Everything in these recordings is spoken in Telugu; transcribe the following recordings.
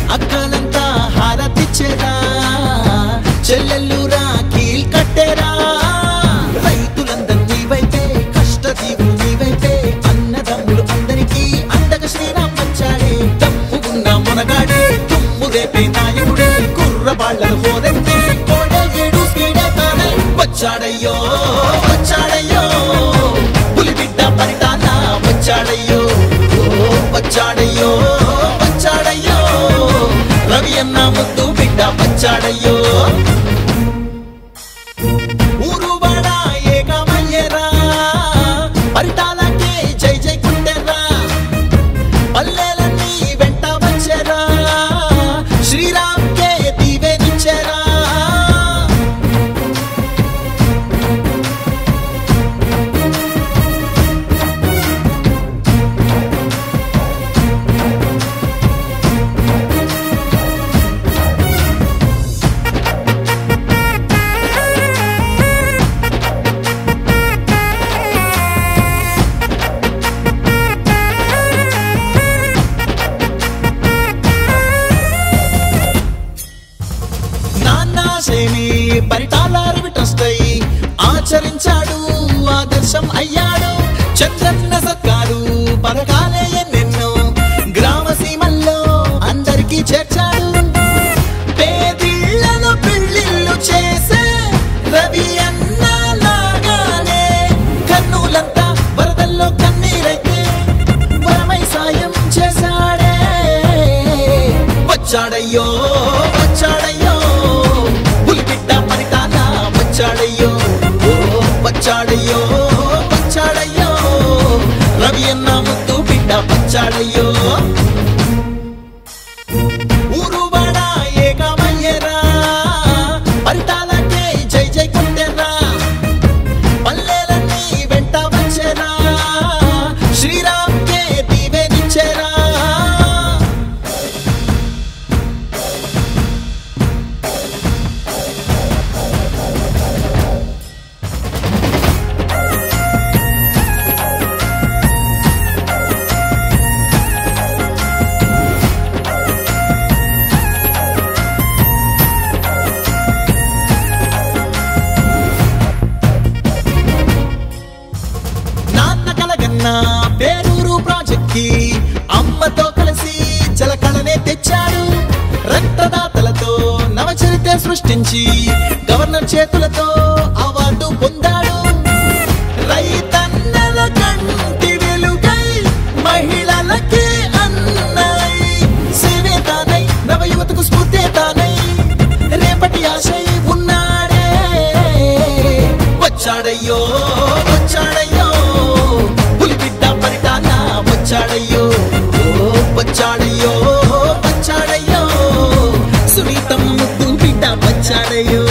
అక్కలంతా హారతిచ్చేరా చెల్లెళ్ళు రాఖీల్ కట్టేరా రైతులందరూ నీవైతే కష్టజీవులు నీవైతే అన్నదమ్ములు అందరికీ అండగా శ్రీరామ్ వచ్చాడే తమ్ముకున్న మునగాడే తుమ్ము రేపే నాయకుడే కుర్రబాళ్ళ హోరెత్తే కోడేడు స్పీడే తానే వచ్చాడయ్యో వచ్చాడయ్యో పులిబిడ్డ పరిటాన వచ్చాడయ్యో ఓ, వచ్చాడయ్యో వచ్చాడయ్యో రవి అన్న ముద్దు బిడ్డ వచ్చాడయ్యో ఊరు వాడ ఏకమయ్యేరా పరిటాలకే జై జై కుంటెర్రా పల్లెలన్నీ వెంట వచ్చేరా శ్రీరామ్కే దీవెనిచ్చేరా నాన్న సేమి పరిటాలారి ట్రస్టై ఆచరించాడు ఆదర్శం అయ్యాడు చంద్రన్న సత్కారు పథకాలే ఎన్నెన్నో గ్రామ సీమల్లో అందరికీ చేర్చాడు పేదిళ్లలో పెళ్లిళ్ళు చేసే రవి అన్న లాగానే కన్నులంతా వరదల్లో కన్నీరైతే వరమై సాయం చేశాడే వచ్చాడయ్యో వచ్చాడయ్యో పులిబిడ్డ పరిటాన వచ్చాడయ్యో ఓ, వచ్చాడయ్యో వచ్చాడయ్యో రవి అన్న ముద్దు బిడ్డ వచ్చాడయ్యో ఊరు వాడ ఏకమయ్యేరా పరిటాలకే జై జై కొట్టేరా పల్లెలన్నీ వెంట వచ్చేరా శ్రీరామ్కే దీవెనిచ్చేరా నాన్న కలగన్న పేరూరు ప్రాజెక్ట్ కి అమ్మతో కలిసి జలకళనే తెచ్చాడు రక్తదాతలతో నవచరిత్ర సృష్టించి గవర్నర్ చేతులతో అవార్డు పొందాడు రైతన్నల కంటి వెలుగై మహిళలకే అన్నై సేవే తానై నవయువతకు స్ఫూర్తే తానై రేపటి ఆశై ఉన్నాడే వచ్చాడయ్యో వచ్చాడయ్యో పులిబిడ్డ పరిటాన వచ్చాడయ్యో ఓ, వచ్చాడయ్యో వచ్చాడయ్యో సునీతం ముద్దు బిడ్డ వచ్చాడయ్యో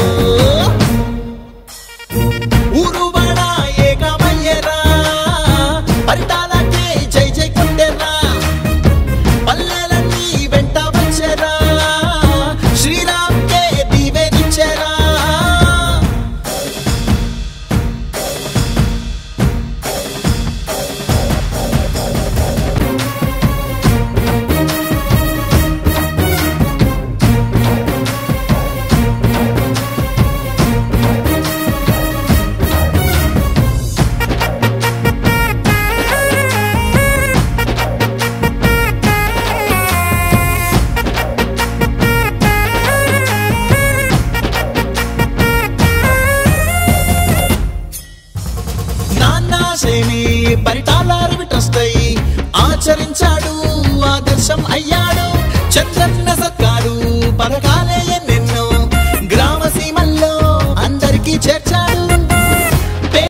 ఊరు వాడ ఏకమయ్యేరా పరిటాలకే జై జై కొట్టేరా పల్లెలన్నీ వెంట వచ్చేరా శ్రీరామ్కే దీవెనిచ్చేరా నాన్న సేమి పరిటాలారి ట్రస్టై ఆచరించాడు ఆదర్శం అయ్యాడు చంద్రన్న సత్కారు పరకా